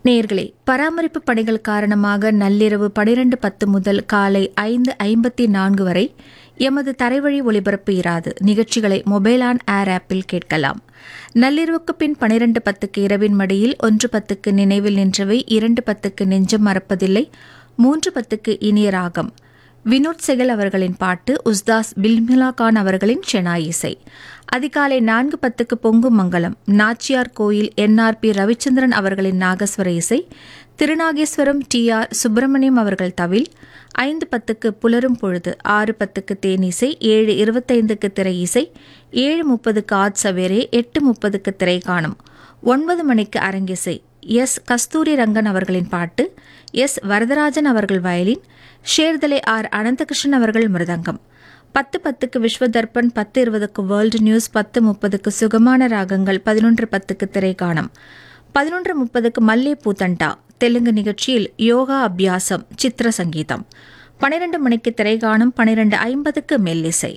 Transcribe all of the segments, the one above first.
நேர்களே பராமரிப்பு பணிகள் காரணமாக நள்ளிரவு பனிரெண்டு பத்து முதல் காலை ஐந்து ஐம்பத்தி நான்கு வரை எமது தரைவழி ஒளிபரப்பு இராது நிகழ்ச்சிகளை மொபைல் ஆன் ஏர் ஆப்பில் கேட்கலாம் நள்ளிரவுக்கு பின் பனிரெண்டு பத்துக்கு இரவின் மடியில் ஒன்று பத்துக்கு நினைவில் நின்றவை இரண்டு பத்துக்கு நெஞ்சம் மறப்பதில்லை மூன்று பத்துக்கு இனிய ராகம் வினோத் செகல் அவர்களின் பாட்டு உஸ்தாஸ் பில்மிலா கான் அவர்களின் செனாய் இசை அதிகாலை நான்கு பத்துக்கு பொங்கும் மங்கலம் நாச்சியார் கோயில் என்ஆர்பி ரவிச்சந்திரன் அவர்களின் நாகஸ்வர இசை திருநாகேஸ்வரம் டி ஆர் சுப்பிரமணியம் அவர்கள் தவில் ஐந்து பத்துக்கு புலரும் பொழுது ஆறு பத்துக்கு தேனிசை ஏழு இருபத்தைந்துக்கு திரை இசை ஏழு முப்பதுக்கு ஆட் சவேரே எட்டு முப்பதுக்கு திரை காணும் ஒன்பது மணிக்கு அரங்கிசை எஸ் கஸ்தூரி ரங்கன் அவர்களின் பாட்டு எஸ் வரதராஜன் அவர்கள் வயலின் ஷேர்தலை ஆர் அனந்தகிருஷ்ணன் அவர்கள் மிருதங்கம் பத்து பத்துக்கு விஸ்வதர்பன் பத்து இருபதுக்கு வேர்ல்டு நியூஸ் பத்து முப்பதுக்கு சுகமான ராகங்கள் பதினொன்று பத்துக்கு திரைக்காணம் பதினொன்று முப்பதுக்கு மல்லே பூத்தண்டா தெலுங்கு நிகழ்ச்சியில் யோகா அபியாசம் சித்திர சங்கீதம் பனிரெண்டு மணிக்கு திரைகாணம் பனிரெண்டு ஐம்பதுக்கு மெல்லிசை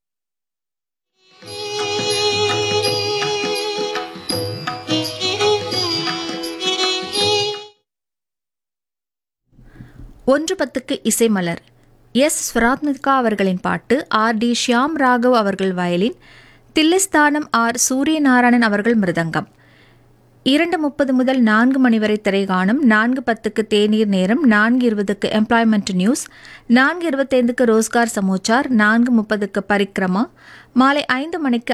ஒன்று பத்துக்கு இசைமலர் எஸ் ஸ்வராத்மிகா அவர்களின் பாட்டு ஆர் டி ஷியாம் ராகவ் அவர்கள் வயலின் தில்லிஸ்தானம் ஆர் சூரியநாராயணன் அவர்கள் மிருதங்கம் இரண்டு முப்பது முதல் நான்கு மணி வரை திரைகாணும் நான்கு பத்துக்கு தேநீர் நேரம் நான்கு இருபதுக்கு எம்ப்ளாய்மெண்ட் நியூஸ் நான்கு இருபத்தைந்துக்கு ரோஸ்கார் சமோச்சார் நான்கு முப்பதுக்கு பரிக்ரமா மாலை ஐந்து மணிக்கு